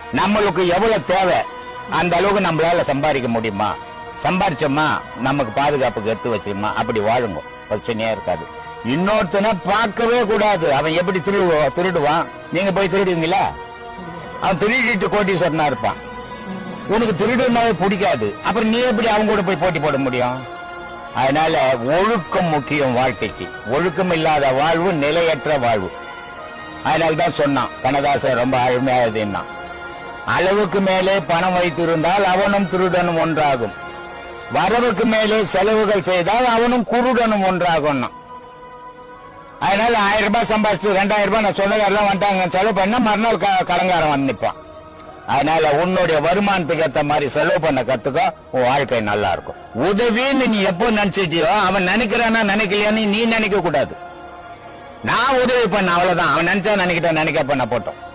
நம்மளுக்கு எவ்வளவு தேவை அந்த அளவுக்கு நம்மளால சம்பாதிக்க முடியுமா சம்பாரிச்சோமா நமக்கு பாதுகாப்புக்கு எடுத்து வச்சிருமா அப்படி வாழுங்க பிரச்சனையா இருக்காது இன்னொருத்தனை பார்க்கவே கூடாது அவன் எப்படி திருடு திருடுவான் நீங்க போய் திருடுவீங்களா அவன் திருடிட்டு கோட்டீஸ்வரனா இருப்பான் உனக்கு திருடுனாவே பிடிக்காது அப்புறம் நீ எப்படி அவங்க கூட போய் போட்டி போட முடியும் அதனால ஒழுக்கம் முக்கியம் வாழ்க்கைக்கு ஒழுக்கம் இல்லாத வாழ்வு நிலையற்ற வாழ்வு அதனால தான் சொன்னான் கண்ணதாசன் ரொம்ப அருமையானதுன்னா அளவுக்கு மேலே பணம் வைத்திருந்தால் அவனும் திருடனும் ஒன்றாகும் வரவுக்கு மேலே செலவுகள் செய்தால் அவனும் குருடனும் ஒன்றாகும்னா அதனால ஆயிரம் ரூபாய் சம்பாதிச்சு ரெண்டாயிரம் ரூபாய் நான் சொந்தக்காரெல்லாம் வந்துட்டாங்க செலவு பண்ண மறுநாள் க- கடன்காரன் வந்து நிப்பான் அதனால உன்னுடைய வருமானத்துக்கு ஏத்த மாதிரி செலவு பண்ண கத்துக்கோ உன் வாழ்க்கை நல்லா இருக்கும் உதவின்னு நீ எப்போ நினைச்சிட்டியோ அவன் நினைக்கிறானா நினைக்கலையான்னு நீ நினைக்க கூடாது நான் உதவி பண்ண அவ்வளவுதான் அவன் நினைச்சா நினைக்கிட்ட நினைக்க பண்ண போட்டோம்